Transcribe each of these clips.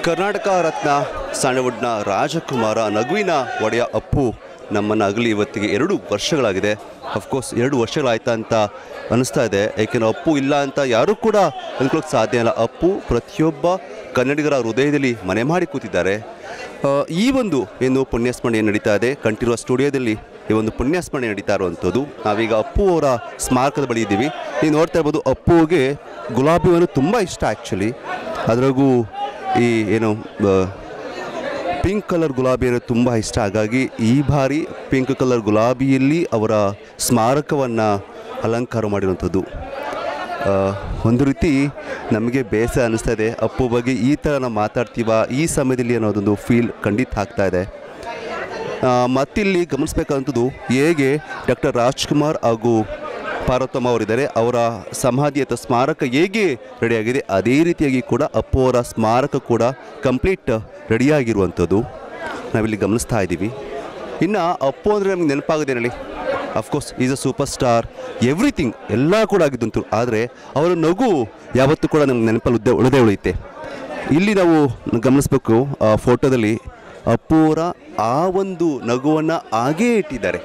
ಕರ್ನಾಟಕ ರತ್ನ ಸ್ಯಾಂಡಲ್ವುಡ್ನ ರಾಜಕುಮಾರ ನಗುವಿನ ಒಡೆಯ ಅಪ್ಪು ನಮ್ಮನ್ನು ಅಗಲಿ ಇವತ್ತಿಗೆ ಎರಡು ವರ್ಷಗಳಾಗಿದೆ ಅಫ್ಕೋರ್ಸ್ ಎರಡು ವರ್ಷಗಳಾಯ್ತಾ ಅಂತ ಅನಿಸ್ತಾ ಇದೆ ಏಕೆಂದರೆ ಅಪ್ಪು ಇಲ್ಲ ಅಂತ ಯಾರೂ ಕೂಡ ಅಂದ್ಕೊಳ್ಳೋಕೆ ಸಾಧ್ಯ ಇಲ್ಲ ಅಪ್ಪು ಪ್ರತಿಯೊಬ್ಬ ಕನ್ನಡಿಗರ ಹೃದಯದಲ್ಲಿ ಮನೆ ಮಾಡಿ ಕೂತಿದ್ದಾರೆ ಆ, ಈ ಒಂದು ಏನು ಪುಣ್ಯಸ್ಮರಣೆ ನಡೀತಾ ಇದೆ ಕಂಠೀರುವ ಸ್ಟುಡಿಯೋದಲ್ಲಿ ಈ ಒಂದು ಪುಣ್ಯಸ್ಮರಣೆ ನಡೀತಾ ಇರುವಂಥದ್ದು ನಾವೀಗ ಅಪ್ಪು ಅವರ ಸ್ಮಾರಕದ ಬಳಿ ಇದ್ದೀವಿ ನೀವು ನೋಡ್ತಾ ಇರ್ಬೋದು ಅಪ್ಪುಗೆ ಗುಲಾಬಿ ಹೂವನ್ನು ತುಂಬ ಇಷ್ಟ ಆ್ಯಕ್ಚುಲಿ ಅದ್ರಾಗೂ ಈ ಏನು ಆ, ಪಿಂಕ್ ಕಲರ್ ಗುಲಾಬಿ ಅಂದರೆ ತುಂಬ ಇಷ್ಟ ಹಾಗಾಗಿ ಈ ಬಾರಿ ಪಿಂಕ್ ಕಲರ್ ಗುಲಾಬಿಯಲ್ಲಿ ಅವರ ಸ್ಮಾರಕವನ್ನು ಅಲಂಕಾರ ಮಾಡಿರುವಂಥದ್ದು ಆ, ಒಂದು ರೀತಿ ನಮಗೆ ಬೇಸರ ಅನ್ನಿಸ್ತಾ ಇದೆ ಅಪ್ಪು ಬಗ್ಗೆ ಈ ಥರ ನಾವು ಮಾತಾಡ್ತೀವ ಈ ಸಮಯದಲ್ಲಿ ಅನ್ನೋದೊಂದು ಫೀಲ್ ಖಂಡಿತ ಆಗ್ತಾ ಇದೆ ಆ, ಮತ್ತಿಲ್ಲಿ ಗಮನಿಸಬೇಕಾದಂಥದ್ದು ಹೇಗೆ ಡಾಕ್ಟರ್ ರಾಜ್ಕುಮಾರ್ ಹಾಗೂ ಪಾರ್ವತಮ್ಮ ಅವರಿದ್ದಾರೆ ಅವರ ಸಮಾಧಿ ಅಥವಾ ಸ್ಮಾರಕ ಹೇಗೆ ರೆಡಿಯಾಗಿದೆ ಅದೇ ರೀತಿಯಾಗಿ ಕೂಡ ಅಪ್ಪು ಅವರ ಸ್ಮಾರಕ ಕೂಡ ಕಂಪ್ಲೀಟ್ ರೆಡಿಯಾಗಿರುವಂಥದ್ದು ನಾವಿಲ್ಲಿ ಗಮನಿಸ್ತಾ ಇದ್ದೀವಿ ಇನ್ನು ಅಪ್ಪು ಅಂದರೆ ನಮಗೆ ನೆನಪಾಗೋದೇನಲ್ಲಿ of course is a superstar everything ಎಲ್ಲ ಕೂಡ ಆಗಿದ್ದಂತು ಆದರೆ ಅವರ ನಗು ಯಾವತ್ತೂ ಕೂಡ ನಮ್ಗೆ ನೆನಪಲ್ಲಿ ಉದ್ದ ಉಳಿದೇ ಉಳಿಯುತ್ತೆ ಇಲ್ಲಿ ನಾವು ಗಮನಿಸಬೇಕು ಆ ಫೋಟೋದಲ್ಲಿ ಅಪ್ಪು ಅವರ ಆ ಒಂದು ನಗುವನ್ನು ಹಾಗೇ ಇಟ್ಟಿದ್ದಾರೆ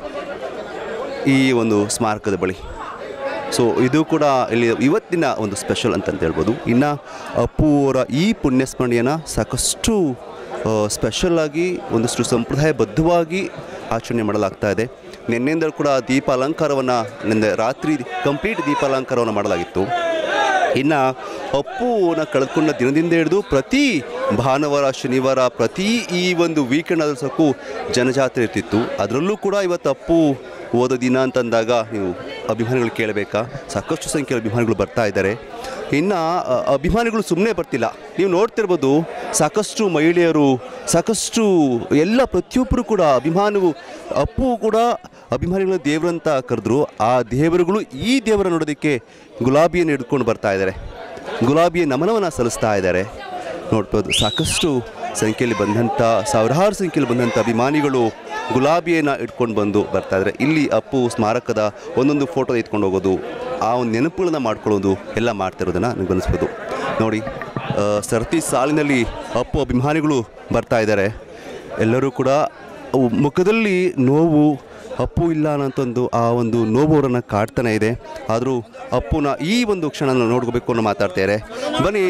ಈ ಒಂದು ಸ್ಮಾರಕದ ಬಳಿ ಸೊ ಇದು ಕೂಡ ಇಲ್ಲಿ ಇವತ್ತಿನ ಒಂದು ಸ್ಪೆಷಲ್ ಅಂತಂತ ಹೇಳ್ಬೋದು ಇನ್ನು ಅಪ್ಪು ಅವರ ಈ ಪುಣ್ಯಸ್ಮರಣೆಯನ್ನು ಸಾಕಷ್ಟು ಸ್ಪೆಷಲ್ಲಾಗಿ ಒಂದಷ್ಟು ಸಂಪ್ರದಾಯಬದ್ಧವಾಗಿ ಆಚರಣೆ ಮಾಡಲಾಗ್ತಾ ಇದೆ ನಿನ್ನೆಯಿಂದ ಕೂಡ ದೀಪ ಅಲಂಕಾರವನ್ನು ನಿನ್ನೆ ರಾತ್ರಿ ಕಂಪ್ಲೀಟ್ ದೀಪ ಅಲಂಕಾರವನ್ನು ಮಾಡಲಾಗಿತ್ತು ಇನ್ನು ಅಪ್ಪುನ ಕಳೆದುಕೊಂಡ ದಿನದಿಂದ ಹಿಡಿದು ಪ್ರತಿ ಭಾನುವಾರ ಶನಿವಾರ ಪ್ರತಿ ಈ ಒಂದು ವೀಕೆಂಡ್ ಆದರೂ ಸಾಕು ಜನಜಾತ್ರೆ ಇರ್ತಿತ್ತು ಅದರಲ್ಲೂ ಕೂಡ ಇವತ್ತು ಅಪ್ಪು ಓದೋ ದಿನ ಅಂತಂದಾಗ ನೀವು ಅಭಿಮಾನಿಗಳು ಕೇಳಬೇಕಾ ಸಾಕಷ್ಟು ಸಂಖ್ಯೆಯ ಅಭಿಮಾನಿಗಳು ಬರ್ತಾ ಇದ್ದಾರೆ ಇನ್ನು ಅ, ಅಭಿಮಾನಿಗಳು ಸುಮ್ಮನೆ ಬರ್ತಿಲ್ಲ ನೀವು ನೋಡ್ತಿರ್ಬೋದು ಸಾಕಷ್ಟು ಮಹಿಳೆಯರು ಸಾಕಷ್ಟು ಎಲ್ಲ ಪ್ರತಿಯೊಬ್ಬರು ಕೂಡ ಅಭಿಮಾನವು ಅಪ್ಪು ಕೂಡ ಅಭಿಮಾನಿಗಳ ದೇವರಂತ ಕರೆದ್ರು ಆ ದೇವರುಗಳು ಈ ದೇವರ ನೋಡೋದಕ್ಕೆ ಗುಲಾಬಿಯನ್ನು ಹಿಡ್ಕೊಂಡು ಬರ್ತಾ ಇದ್ದಾರೆ ಗುಲಾಬಿಯ ನಮನವನ್ನು ಸಲ್ಲಿಸ್ತಾ ಇದ್ದಾರೆ ನೋಡ್ಬೋದು ಸಾಕಷ್ಟು ಸಂಖ್ಯೆಯಲ್ಲಿ ಬಂದಂಥ ಸಾವಿರಾರು ಸಂಖ್ಯೆಯಲ್ಲಿ ಬಂದಂಥ ಅಭಿಮಾನಿಗಳು ಗುಲಾಬಿಯನ್ನು ಇಟ್ಕೊಂಡು ಬಂದು ಬರ್ತಾ ಇದ್ದಾರೆ ಇಲ್ಲಿ ಅಪ್ಪು ಸ್ಮಾರಕದ ಒಂದೊಂದು ಫೋಟೋ ಎತ್ಕೊಂಡು ಹೋಗೋದು ಆ ಒಂದು ನೆನಪುಗಳನ್ನ ಮಾಡ್ಕೊಳ್ಳೋದು ಎಲ್ಲ ಮಾಡ್ತಾ ಇರೋದನ್ನು ನನಗೆ ಅನಿಸ್ಬೋದು ನೋಡಿ ಆ, ಸರತಿ ಸಾಲಿನಲ್ಲಿ ಅಪ್ಪು ಅಭಿಮಾನಿಗಳು ಬರ್ತಾ ಇದ್ದಾರೆ ಎಲ್ಲರೂ ಕೂಡ ಅವು ಮುಖದಲ್ಲಿ ನೋವು ಅಪ್ಪು ಇಲ್ಲ ಅನ್ನೋಂಥದ್ದು ಆ ಒಂದು ನೋವು ಅವರನ್ನು ಕಾಡ್ತಾನೆ ಇದೆ ಆದರೂ ಅಪ್ಪುನ ಈ ಒಂದು ಕ್ಷಣ ನೋಡ್ಕೋಬೇಕು ಅನ್ನೋ ಮಾತಾಡ್ತಾರೆ ಬನ್ನಿ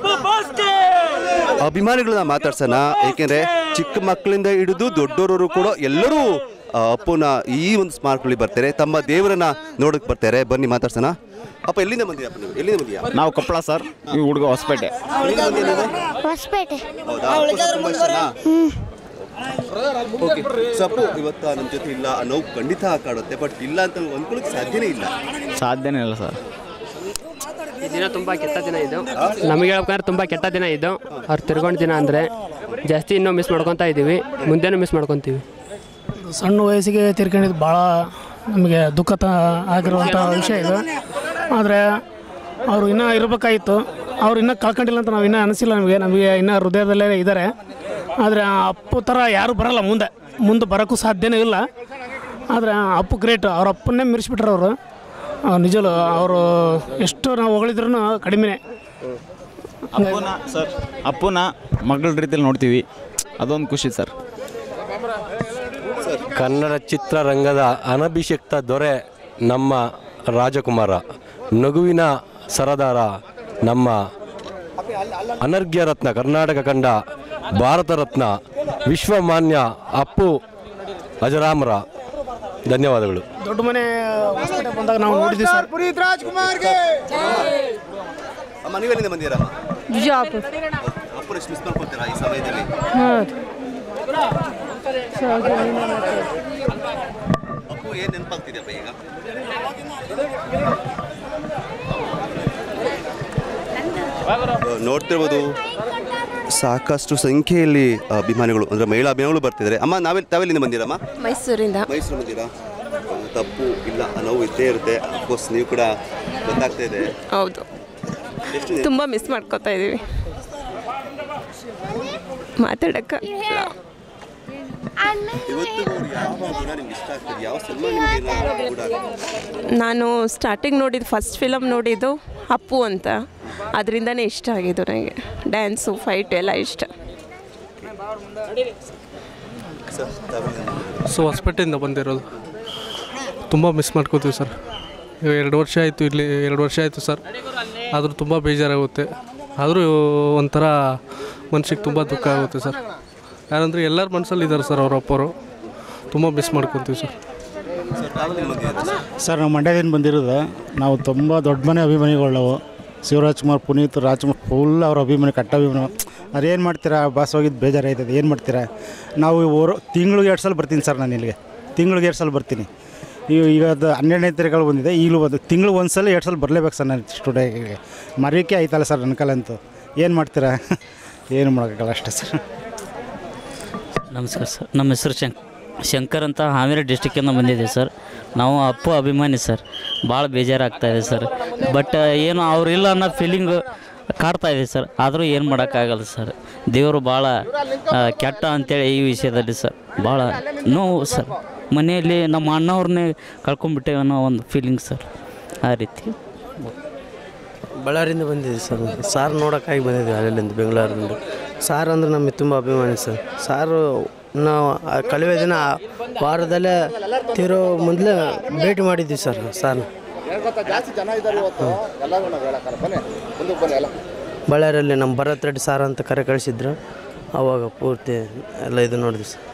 ಅಭಿಮಾನಿಗಳನ್ನ ಮಾತಾಡ್ಸೋಣ ಏಕೆಂದರೆ ಚಿಕ್ಕ ಮಕ್ಕಳಿಂದ ಹಿಡಿದು ದೊಡ್ಡವರು ಕೂಡ ಎಲ್ಲರೂ ಆ, ಅಪ್ಪುನ ಈ ಒಂದು ಸ್ಮಾರಕದಲ್ಲಿ ಬರ್ತಾರೆ ತಮ್ಮ ದೇವರನ್ನ ನೋಡಕ್ಕೆ ಬರ್ತಾರೆ ಬನ್ನಿ ಮಾತಾಡ್ಸೋಣ ಅಪ್ಪ ಎಲ್ಲಿಂದ ಬಂದಿಯಪ್ಪ ನೀವು ಎಲ್ಲಿಂದ ಬಂದಿಯಾ ನಾವು ಕೊಪ್ಪಳ ಸರ್ ಈ ಹುಡುಗ ಹೊಸಪೇಟೆ ಎಲ್ಲಿಂದ ಬಂದಿಯ ನೀನು? ಹೊಸಪೇಟೆ ಹೌದಾ ಅಪ್ಪು ಸರ್ ತುಂಬಾ ಇಷ್ಟನಾ? ಓಕೆ ಸಪ್ಪು ಇವತ್ತು ನಮ್ಮ ಜೊತೆ ಇಲ್ಲ ಆ ನೋವು ಖಂಡಿತ ಕಾಡುತ್ತೆ ಬಟ್ ಇಲ್ಲ ಅಂತ ಅಂದ್ಕೊಳ್ಳೋಕೆ ಸಾಧ್ಯನೇ ಇಲ್ಲ ಸಾಧ್ಯನೇ ಇಲ್ಲ ಸರ್ ಈ ದಿನ ತುಂಬ ಕೆಟ್ಟ ದಿನ ಇದು ನಮಗೆ ಹೇಳ್ಬೇಕಾದ್ರೆ ತುಂಬ ಕೆಟ್ಟ ದಿನ ಇದು ಅವ್ರು ತಿರ್ಗೊಂಡು ದಿನ ಅಂದರೆ ಜಾಸ್ತಿ ಇನ್ನೂ ಮಿಸ್ ಮಾಡ್ಕೊತಾ ಇದ್ದೀವಿ ಮುಂದೆನೂ ಮಿಸ್ ಮಾಡ್ಕೊತೀವಿ ಸಣ್ಣ ವಯಸ್ಸಿಗೆ ತೀರ್ಕೊಂಡಿದ್ದು ಭಾಳ ನಮಗೆ ದುಃಖ ತ ಆಗಿರುವಂಥ ವಿಷಯ ಇದು ಆದರೆ ಅವರು ಇನ್ನೂ ಇರಬೇಕಾಗಿತ್ತು ಅವ್ರು ಇನ್ನೂ ಕಳ್ಕೊಂಡಿಲ್ಲ ಅಂತ ನಾವು ಇನ್ನೂ ಅನಿಸಿಲ್ಲ ನಮಗೆ ನಮಗೆ ಇನ್ನೂ ಹೃದಯದಲ್ಲೇ ಇದ್ದಾರೆ ಆದರೆ ಆ ಅಪ್ಪು ಥರ ಯಾರೂ ಬರಲ್ಲ ಮುಂದೆ ಮುಂದೆ ಬರೋಕ್ಕೂ ಸಾಧ್ಯನೇ ಇಲ್ಲ ಆದರೆ ಆ ಅಪ್ಪು ಗ್ರೇಟ್ ಅವ್ರ ಅಪ್ಪನ್ನೇ ಮಿರಿಸ್ಬಿಟ್ರು ಅವರು ನಿಜಲು ಅವರು ಎಷ್ಟು ನಾವು ಹೊಗಳಿದ್ರೂ ಕಡಿಮೆನೇ ಅಪ್ಪನ ಸರ್ ಅಪ್ಪನ ಮಗಳ ರೀತಿಯಲ್ಲಿ ನೋಡ್ತೀವಿ ಅದೊಂದು ಖುಷಿ ಸರ್ ಕನ್ನಡ ಚಿತ್ರರಂಗದ ಅನಭಿಷಿಕ್ತ ದೊರೆ ನಮ್ಮ ರಾಜಕುಮಾರ ನಗುವಿನ ಸರದಾರ ನಮ್ಮ ಅನರ್ಘ್ಯ ರತ್ನ ಕರ್ನಾಟಕ ಕಂಡ ಭಾರತ ರತ್ನ ವಿಶ್ವಮಾನ್ಯ ಅಪ್ಪು ಅಜರಾಮರ ಧನ್ಯವಾದಗಳು ದೊಡ್ಡ ಮನೆ ಹೊಸಪೇಟೆ ಬಂದಾಗ ನಾವು ನೋಡಿದ್ವಿ ಸರ್ ಅಮ್ಮ ನೀವು ಎಲ್ಲಿಂದ ಬಂದಿರಾ ಬಿಜಾಪುರ ಅಪ್ಪನ ಎಷ್ಟು ಮಿಸ್ ಮಾಡ್ಕೊತೀರಾ ಈ ಸಮಯದಲ್ಲಿ ಅಪ್ಪು ಏನು ನೆನಪಾಗ್ತಿದೆಯಪ್ಪ ಈಗ ನೋಡ್ತಿರ್ಬೋದು ಸಾಕಷ್ಟು ಸಂಖ್ಯೆಯಲ್ಲಿ ಅಭಿಮಾನಿಗಳು ಅಂದರೆ ಮಹಿಳಾ ಅಭಿಮಾನಿಗಳು ಬರ್ತಿದ್ದಾರೆ ಅಮ್ಮ ನಾವೆಲ್ಲಿ ತಾವೆಲ್ಲಿಂದ ಬಂದಿರಮ್ಮ ಮೈಸೂರಿಂದ ಮೈಸೂರು ಬಂದಿರಾ ತಪ್ಪು ಇಲ್ಲ ಆ ನೋವು ಇದ್ದೇ ಇರುತ್ತೆ ಅಫ್ಕೋರ್ಸ್ ನೀವು ಕೂಡ ಗೊತ್ತಾಗ್ತಾ ಇದೆ ಹೌದು ಎಷ್ಟು ತುಂಬ ಮಿಸ್ ಮಾಡ್ಕೋತಾ ಇದ್ದೀವಿ ಮಾತಾಡಕ್ಕೆ ಇವತ್ತು ಯಾವ ಗುಣ ನಿಮ್ಗೆ ಇಷ್ಟ ಆಗ್ತದೆ ಯಾವ ಸಿನಿಮಾ ನಿಮಗೆ ಗುಣ ಆಗ್ತದೆ ನಾನು ಸ್ಟಾರ್ಟಿಂಗ್ ನೋಡಿದ್ದು ಫಸ್ಟ್ ಫಿಲಮ್ ನೋಡಿದ್ದು ಅಪ್ಪು ಅಂತ ಅದರಿಂದನೇ ಇಷ್ಟ ಆಗಿದ್ದು ನನಗೆ ಡ್ಯಾನ್ಸು ಫೈಟ್ ಎಲ್ಲ ಇಷ್ಟ ಸೊ ಹೊಸಪೇಟೆಯಿಂದ ಬಂದಿರೋದು ತುಂಬ ಮಿಸ್ ಮಾಡ್ಕೋತೀವಿ ಸರ್ ಇವಾಗ ಎರಡು ವರ್ಷ ಆಯಿತು ಇಲ್ಲಿ ಎರಡು ವರ್ಷ ಆಯಿತು ಸರ್ ಆದರೂ ತುಂಬ ಬೇಜಾರಾಗುತ್ತೆ ಆದರೂ ಒಂಥರ ಮನ್ಸಿಗೆ ತುಂಬ ದುಃಖ ಆಗುತ್ತೆ ಸರ್ ಯಾರಂದರೆ ಎಲ್ಲರ ಮನಸ್ಸಲ್ಲಿ ಇದ್ದಾರೆ ಸರ್ ಅವ್ರ ಅಪ್ಪರು ತುಂಬ ಮಿಸ್ ಮಾಡ್ಕೊತೀವಿ ಸರ್ ಸರ್ ನಾವು ಮಂಡ್ಯದಿಂದ ಬಂದಿರೋದು ನಾವು ತುಂಬ ದೊಡ್ಡ ಮನೆ ಅಭಿಮಾನಿಗಳು ನಾವು ಶಿವರಾಜ್ ಕುಮಾರ್ ಪುನೀತ್ ರಾಜ್ಕುಮಾರ್ ಫುಲ್ ಅವ್ರ ಅಭಿಮಾನಿ ಕಟ್ಟ ಅಭಿಮಾನಿ ಅದೇನು ಮಾಡ್ತೀರಾ ಬಾಸ್ ಹೋಗಿದ್ದು ಬೇಜಾರಾಯ್ತದೆ ಏನು ಮಾಡ್ತೀರಾ ನಾವು ಓರ್ ತಿಂಗಳಿಗೆ ಎರಡು ಸಲ ಬರ್ತೀನಿ ಸರ್ ನಾನು ಇಲ್ಲಿಗೆ ತಿಂಗಳಿಗೆ ಎರಡು ಸಲ ಬರ್ತೀನಿ ಈಗ ಈಗ ಅದು ಹನ್ನೆರಡನೇ ತಾರೀಕಲ್ಲಿ ಬಂದಿದೆ ಈಗಲೂ ಬಂದು ತಿಂಗಳು ಒಂದು ಸಲ ಎರಡು ಸಲ ಬರಲೇಬೇಕು ಸರ್ ನಾನು ಸ್ಟುಡಿಯೋಗೆ ಮರೆಯೋಕ್ಕೆ ಆಯ್ತಲ್ಲ ಸರ್ ನನ್ನ ಕಾಲಂತೂ ಏನು ಮಾಡ್ತೀರಾ ಏನು ಮಾಡೋಕ್ಕಾಗಲ್ಲ ಅಷ್ಟೇ ಸರ್ ನಮಸ್ಕಾರ ಸರ್ ನಮ್ಮ ಹೆಸರು ಶಂಕ್ ಶಂಕರ್ ಅಂತ ಹಾವೇರಿ ಡಿಸ್ಟಿಕ್ಕಿಂದ ಬಂದಿದ್ದೀವಿ ಸರ್ ನಾವು ಅಪ್ಪು ಅಭಿಮಾನಿ ಸರ್ ಭಾಳ ಬೇಜಾರಾಗ್ತಾ ಇದೆ ಸರ್ ಬಟ್ ಏನು ಅವ್ರಿಲ್ಲ ಅನ್ನೋ ಫೀಲಿಂಗು ಕಾಡ್ತಾ ಇದೆ ಸರ್ ಆದರೂ ಏನು ಮಾಡೋಕ್ಕಾಗಲ್ಲ ಸರ್ ದೇವರು ಭಾಳ ಆ, ಕೆಟ್ಟ ಅಂತೇಳಿ ಈ ವಿಷಯದಲ್ಲಿ ಸರ್ ಭಾಳ ನೋವು ಸರ್ ಮನೆಯಲ್ಲಿ ನಮ್ಮ ಅಣ್ಣವ್ರನ್ನೇ ಕಳ್ಕೊಂಡ್ಬಿಟ್ಟೇವೆ ಅನ್ನೋ ಒಂದು ಫೀಲಿಂಗ್ ಸರ್ ಆ ರೀತಿ ಬಳ್ಳಾರಿಯಿಂದ ಬಂದಿದ್ದೀವಿ ಸರ್ ಸಾರ್ ನೋಡೋಕ್ಕಾಗಿ ಬಂದಿದ್ದೀವಿ ಅಲ್ಲಿಂದ ಬೆಂಗಳೂರಿಂದ ಸಾರ್ ಅಂದ್ರೆ ನಮಗೆ ತುಂಬ ಅಭಿಮಾನಿ ಸರ್ ಸಾರು ನಾವು ಆ ಕಳೆದ ದಿನ ಆ ವಾರದಲ್ಲೇ ತೀರೋ ಮೊದಲೇ ಭೇಟಿ ಮಾಡಿದ್ವಿ ಸರ್ ಸಾರ್ನ ಬಳ್ಳಾರಿಯಲ್ಲಿ ನಮ್ಮ ಭರತ್ ರೆಡ್ಡಿ ಸಾರ್ ಅಂತ ಕರೆ ಕಳಿಸಿದ್ರು ಅವಾಗ ಪೂರ್ತಿ ಎಲ್ಲ ಇದು ನೋಡಿದ್ವಿ ಸರ್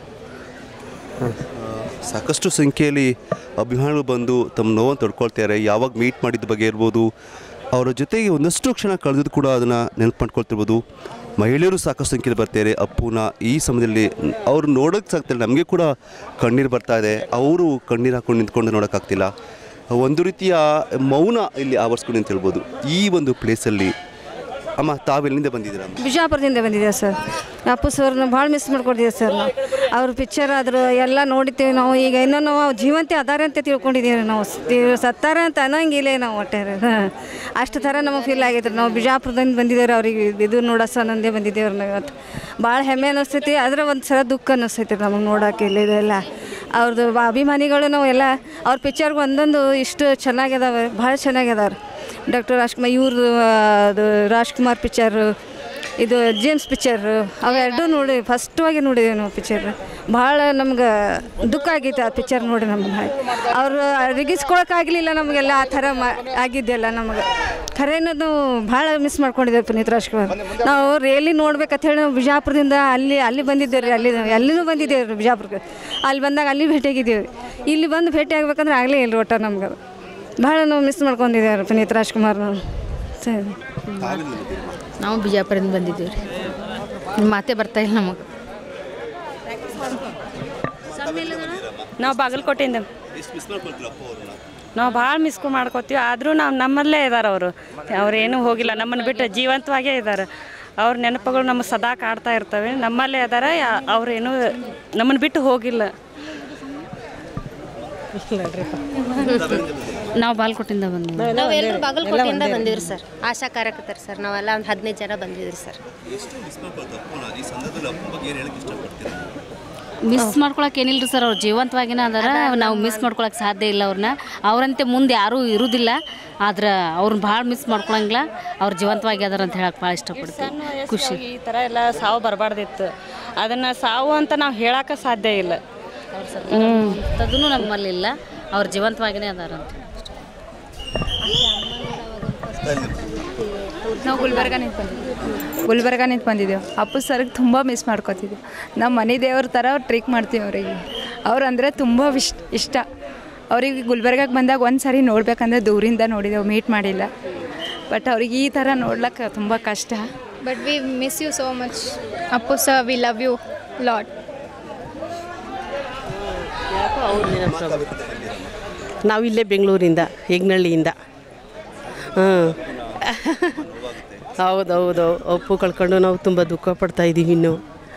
ಸಾಕಷ್ಟು ಸಂಖ್ಯೆಯಲ್ಲಿ ಅಭಿಮಾನಿಗಳು ಬಂದು ತಮ್ಮ ನೋವನ್ನು ತಡ್ಕೊಳ್ತಾರೆ ಯಾವಾಗ ಮೀಟ್ ಮಾಡಿದ ಬಗ್ಗೆ ಇರ್ಬೋದು ಅವರ ಜೊತೆಗೆ ಒಂದಷ್ಟು ಕ್ಷಣ ಕಳೆದು ಕೂಡ ಅದನ್ನು ನೆನಪು ಮಾಡ್ಕೊಳ್ತಿರ್ಬೋದು ಮಹಿಳೆಯರು ಸಾಕಷ್ಟು ಸಂಖ್ಯೆಯಲ್ಲಿ ಬರ್ತಾರೆ ಅಪ್ಪುನ ಈ ಸಮಯದಲ್ಲಿ ಅವ್ರು ನೋಡೋಕ್ಕೆ ಸಾಕ್ತಿಲ್ಲ ನಮಗೆ ಕೂಡ ಕಣ್ಣೀರು ಬರ್ತಾ ಇದೆ ಅವರು ಕಣ್ಣೀರು ಹಾಕೊಂಡು ನಿಂತ್ಕೊಂಡು ನೋಡೋಕ್ಕಾಗ್ತಿಲ್ಲ ಒಂದು ರೀತಿಯ ಮೌನ ಇಲ್ಲಿ ಆವರಿಸ್ಕೊಂಡು ಅಂತ ಹೇಳ್ಬೋದು ಈ ಒಂದು ಪ್ಲೇಸಲ್ಲಿ ಅಮ್ಮ ತಾವೆಲ್ಲಿಂದ ಬಂದಿದ್ದೀರಾ ಅಮ್ಮ? ಬಿಜಾಪುರದಿಂದ ಬಂದಿದ್ದೇವೆ ಸರ್ ಅಪ್ಪು ಸರ್ನ ಭಾಳ ಮಿಸ್ ಮಾಡ್ಕೊಟ್ಟಿದ್ದೀವಿ ಸರ್ ನಾವು ಅವ್ರ ಪಿಕ್ಚರ್ ಆದರೂ ಎಲ್ಲ ನೋಡಿದ್ದೀವಿ ನಾವು ಈಗ ಇನ್ನೂ ನಾವು ಜೀವಂತೆ ಅದಾರೆ ಅಂತ ತಿಳ್ಕೊಂಡಿದ್ದೀವಿ ನಾವು ತಿ- ಸತ್ತಾರೆ ಅಂತ ಅನ್ನೋಂಗಿಲ್ಲ ನಾವು ಒಟ್ಟಾರೆ ಹಾಂ ಅಷ್ಟು ಥರ ನಮಗೆ ಫೀಲ್ ಆಗೈತೆ ನಾವು ಬಿಜಾಪುರದಿಂದ ಬಂದಿದ್ದೇವೆ ಅವ್ರಿಗೆ ಇದು ನೋಡೋ ನಂದೇ ಬಂದಿದ್ದೇವ್ರಿ ನಾವು ಇವತ್ತು ಭಾಳ ಹೆಮ್ಮೆ ಅನ್ನಿಸ್ತೈತಿ ಆದರೆ ಒಂದು ಸಲ ದುಃಖ ಅನ್ನಿಸ್ತೈತಿ ನಮಗೆ ನೋಡೋಕೆ ಇಲ್ಲ ಇದೆಲ್ಲ ಅವ್ರದ್ದು ಬ- ಅಭಿಮಾನಿಗಳು ನಾವು ಎಲ್ಲ ಅವ್ರ ಪಿಕ್ಚರ್ಗೆ ಒಂದೊಂದು ಇಷ್ಟು ಚೆನ್ನಾಗಿದಾವೆ ಭಾಳ ಚೆನ್ನಾಗಿದಾವೆ ಡಾಕ್ಟರ್ ರಾಜ್ಕುಮಾರ್ ಇವ್ರದ್ದು ಅದು ರಾಜ್ಕುಮಾರ್ ಪಿಕ್ಚರು ಇದು ಜೇಮ್ಸ್ ಪಿಕ್ಚರ್ ಅವೆರಡೂ ನೋಡಿ ಫಸ್ಟವಾಗಿ ನೋಡಿದ್ದೀವಿ ನಾವು ಪಿಕ್ಚರ್ ಭಾಳ ನಮ್ಗೆ ದುಃಖ ಆಗೈತೆ ಆ ಪಿಕ್ಚರ್ ನೋಡಿ ನಮ್ಗೆ ಭಾಳ ಅವರು ರಿಗಿಸ್ಕೊಳಕ್ಕಾಗಲಿಲ್ಲ ನಮಗೆಲ್ಲ ಆ ಥರ ಮಾ ಆಗಿದ್ದೆಲ್ಲ ನಮಗೆ ಖರೇನದು ಭಾಳ ಮಿಸ್ ಮಾಡ್ಕೊಂಡಿದ್ದೇವೆ ಪುನೀತ್ ರಾಜ್ಕುಮಾರ್ ನಾವು ರಿಯಲಿ ನೋಡ್ಬೇಕಂತ ಹೇಳಿ ನಾವು ಬಿಜಾಪುರದಿಂದ ಅಲ್ಲಿ ಅಲ್ಲಿ ಬಂದಿದ್ದೇವೆ ರೀ ಅಲ್ಲಿ ಅಲ್ಲಿನೂ ಬಂದಿದ್ದೇವೆ ರೀ ಬಿಜಾಪುರಕ್ಕೆ ಅಲ್ಲಿ ಬಂದಾಗ ಅಲ್ಲಿ ಭೇಟಿಯಾಗಿದ್ದೇವೆ ಇಲ್ಲಿ ಬಂದು ಭೇಟಿ ಆಗ್ಬೇಕಂದ್ರೆ ಆಗಲೇ ಇಲ್ಲ ಒಟ್ಟ ನಮ್ಗೆ ಅದು ಭಾಳ ನಾವು ಮಿಸ್ ಮಾಡ್ಕೊಂಡಿದ್ದೇವೆ ಪುನೀತ್ ರಾಜ್ಕುಮಾರ್ ನಾವು ಸರಿ ನಾವು ಬಿಜಾಪುರದಿಂದ ಬಂದಿದ್ದೀವಿ ರೀ ಮಾತೇ ಬರ್ತಾ ಇಲ್ಲ ನಮಗೆ ನಾವು ಬಾಗಲಕೋಟೆಯಿಂದ ನಾವು ಭಾಳ ಮಿಸ್ ಮಾಡ್ಕೋತೀವಿ ಆದರೂ ನಾವು ನಮ್ಮಲ್ಲೇ ಇದ್ದಾರೆ ಅವರು ಅವ್ರೇನು ಹೋಗಿಲ್ಲ ನಮ್ಮನ್ನು ಬಿಟ್ಟು ಜೀವಂತವಾಗೇ ಇದ್ದಾರೆ ಅವ್ರ ನೆನಪುಗಳು ನಮಗೆ ಸದಾ ಕಾಡ್ತಾ ಇರ್ತವೆ ನಮ್ಮಲ್ಲೇ ಇದ್ದಾರೆ ಅವ್ರೇನು ನಮ್ಮನ್ನು ಬಿಟ್ಟು ಹೋಗಿಲ್ಲ ನಾವು ಬಾಲ್ಕೋಟಿಂದ ಬಂದಿದ್ದೀವಿ ನಾವೆಲ್ಲರೂ ಬಾಗಲಕೋಟೆಯಿಂದ ಬಂದಿವ್ರಿ ಸರ್ ಆಶಾ ಕಾರ್ಯಕರ್ತರು ಸರ್ ನಾವೆಲ್ಲ ಒಂದು ಹದಿನೈದು ಜನ ಬಂದಿದ್ರಿ ಸರ್ ಮಿಸ್ ಮಾಡ್ಕೊಳಕ್ಕೆ ಏನಿಲ್ಲ ಸರ್ ಅವ್ರು ಜೀವಂತವಾಗಿನ ಅದಾರ ನಾವು ಮಿಸ್ ಮಾಡ್ಕೊಳಕ್ಕೆ ಸಾಧ್ಯ ಇಲ್ಲ ಅವ್ರನ್ನ ಅವರಂತೆ ಮುಂದೆ ಯಾರೂ ಇರುವುದಿಲ್ಲ ಆದ್ರೆ ಅವ್ರನ್ನ ಭಾಳ ಮಿಸ್ ಮಾಡ್ಕೊಳಂಗಿಲ್ಲ ಅವ್ರು ಜೀವಂತವಾಗಿ ಅದಾರ ಅಂತ ಹೇಳಕ್ಕೆ ಭಾಳ ಇಷ್ಟಪಡ್ತೀನಿ ಖುಷಿ ಈ ಥರ ಎಲ್ಲ ಸಾವು ಬರಬಾರ್ದಿತ್ತು ಅದನ್ನು ಸಾವು ಅಂತ ನಾವು ಹೇಳಕ್ಕೆ ಸಾಧ್ಯ ಇಲ್ಲ ಅದನ್ನು ನಮ್ಮಲ್ಲಿಲ್ಲ ಅವ್ರು ಜೀವಂತವಾಗಿನೇ ಅದಾರ ಅಂತ ನಾವು ಗುಲ್ಬರ್ಗ ನಿಂತು ಬಂದಿದ್ದೀವಿ ಗುಲ್ಬರ್ಗ ನಿಂತು ಬಂದಿದ್ದೇವೆ ಅಪ್ಪು ಸರ್ಗೆ ತುಂಬ ಮಿಸ್ ಮಾಡ್ಕೋತಿದ್ವಿ ನಮ್ಮ ಮನೆ ದೇವ್ರ ಥರ ಟ್ರೀಕ್ ಮಾಡ್ತೀವಿ ಅವರಿಗೆ ಅವ್ರು ಅಂದರೆ ತುಂಬ ಇಷ್ಟ ಇಷ್ಟ ಅವ್ರಿಗೆ ಗುಲ್ಬರ್ಗಕ್ಕೆ ಬಂದಾಗ ಒಂದು ಸಾರಿ ನೋಡ್ಬೇಕಂದ್ರೆ ದೂರಿಂದ ನೋಡಿದೆವು ಮೀಟ್ ಮಾಡಿಲ್ಲ ಬಟ್ ಅವ್ರಿಗೆ ಈ ಥರ ನೋಡ್ಲಿಕ್ಕೆ ತುಂಬ ಕಷ್ಟ but we miss you so much Appu sir we love you lot ನಾವು ಇಲ್ಲೇ ಬೆಂಗಳೂರಿಂದ ಹೆಗ್ನಳ್ಳಿಯಿಂದ ಹಾಂ ಹೌದೌದು ಅಪ್ಪು ಕಳ್ಕೊಂಡು ನಾವು ತುಂಬ ದುಃಖ ಪಡ್ತಾ ಇದ್ದೀವಿ ಇನ್ನು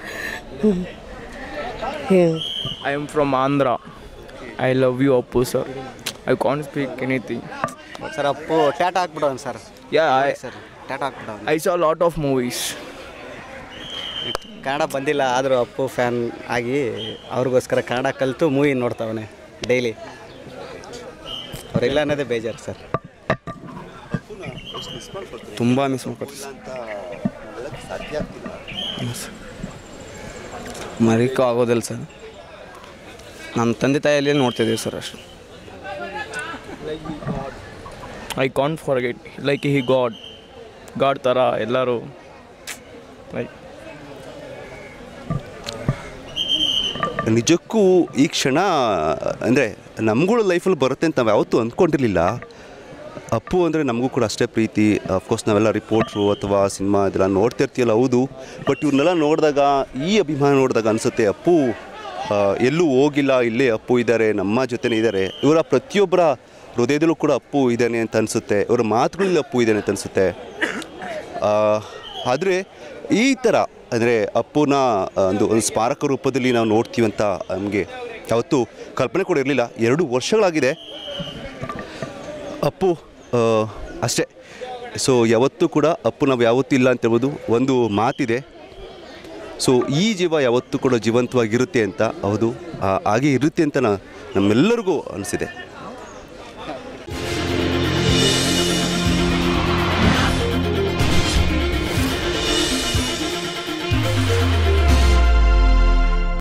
ಹ್ಞೂ I am from Andhra. I love you, Appu sir. I can't speak anything. Sir Appu ಟ್ಯಾಟ್ ಹಾಕ್ಬಿಡೋಣ ಸರ್ Yeah, I, ಸರ್ ಟ್ಯಾಟ್ ಹಾಕ್ಬಿಡೋಣ I saw a lot of movies. Kannada ಬಂದಿಲ್ಲ ಆದರೂ ಅಪ್ಪು ಫ್ಯಾನ್ ಆಗಿ ಅವ್ರಿಗೋಸ್ಕರ ಕನ್ನಡ ಕಲಿತು ಮೂವಿ ನೋಡ್ತಾವನೆ ಡೈಲಿ ಅವರಿಲ್ಲ ಅನ್ನೋದೇ ಬೇಜಾರು ಸರ್ ತುಂಬ ಮಿಸ್ ಮಾಡ್ಕೊಡ್ತೀವಿ ಮರಿಕೋ ಆಗೋದಿಲ್ಲ ಸರ್ ನಮ್ಮ ತಂದೆ ತಾಯಿಯಲ್ಲಿ ನೋಡ್ತಿದ್ದೀವಿ ಸರ್ ಅಷ್ಟು I can't forget like he god god ಥರ ಎಲ್ಲರೂ ಲೈಕ್ ನಿಜಕ್ಕೂ ಈ ಕ್ಷಣ ಅಂದರೆ ನಮ್ಗಳ ಲೈಫಲ್ಲಿ ಬರುತ್ತೆ ಅಂತ ನಾವು ಯಾವತ್ತೂ ಅಂದ್ಕೊಂಡಿರಲಿಲ್ಲ ಅಪ್ಪು ಅಂದರೆ ನಮಗೂ ಕೂಡ ಅಷ್ಟೇ ಪ್ರೀತಿ ಅಫ್ಕೋರ್ಸ್ ನಾವೆಲ್ಲ ರಿಪೋರ್ಟ್ರು ಅಥವಾ ಸಿನಿಮಾ ಇದೆಲ್ಲ ನೋಡ್ತಿರ್ತೀಯಲ್ಲ ಹೌದು ಬಟ್ ಇವ್ರನ್ನೆಲ್ಲ ನೋಡಿದಾಗ ಈ ಅಭಿಮಾನ ನೋಡಿದಾಗ ಅನಿಸುತ್ತೆ ಅಪ್ಪು ಆ, ಎಲ್ಲೂ ಹೋಗಿಲ್ಲ ಇಲ್ಲೇ ಅಪ್ಪು ಇದ್ದಾರೆ ನಮ್ಮ ಜೊತೆನೇ ಇದ್ದಾರೆ ಇವರ ಪ್ರತಿಯೊಬ್ಬರ ಹೃದಯದಲ್ಲೂ ಕೂಡ ಅಪ್ಪು ಇದ್ದಾನೆ ಅಂತ ಅನಿಸುತ್ತೆ ಇವರ ಮಾತುಗಳಲ್ಲಿ ಅಪ್ಪು ಇದ್ದಾನೆ ಅಂತ ಅನಿಸುತ್ತೆ ಆದರೆ ಈ ಥರ ಅಂದರೆ ಅಪ್ಪುನ ಆ, ಒಂದು ಒಂದು ಸ್ಮಾರಕ ರೂಪದಲ್ಲಿ ನಾವು ನೋಡ್ತೀವಿ ಅಂತ ನಮಗೆ ಯಾವತ್ತೂ ಕಲ್ಪನೆ ಕೂಡ ಇರಲಿಲ್ಲ ಎರಡು ವರ್ಷಗಳಾಗಿದೆ ಅಪ್ಪು ಆ, ಅಷ್ಟೇ ಸೊ ಯಾವತ್ತೂ ಕೂಡ ಅಪ್ಪು ನಾವು ಯಾವತ್ತೂ ಇಲ್ಲ ಅಂತ ಹೇಳ್ಬೋದು ಒಂದು ಮಾತಿದೆ ಸೊ ಈ ಜೀವ ಯಾವತ್ತೂ ಕೂಡ ಜೀವಂತವಾಗಿರುತ್ತೆ ಅಂತ ಹೌದು ಆ- ಹಾಗೆ ಇರುತ್ತೆ ಅಂತ ನಾ ನಮ್ಮೆಲ್ಲರಿಗೂ ಅನಿಸಿದೆ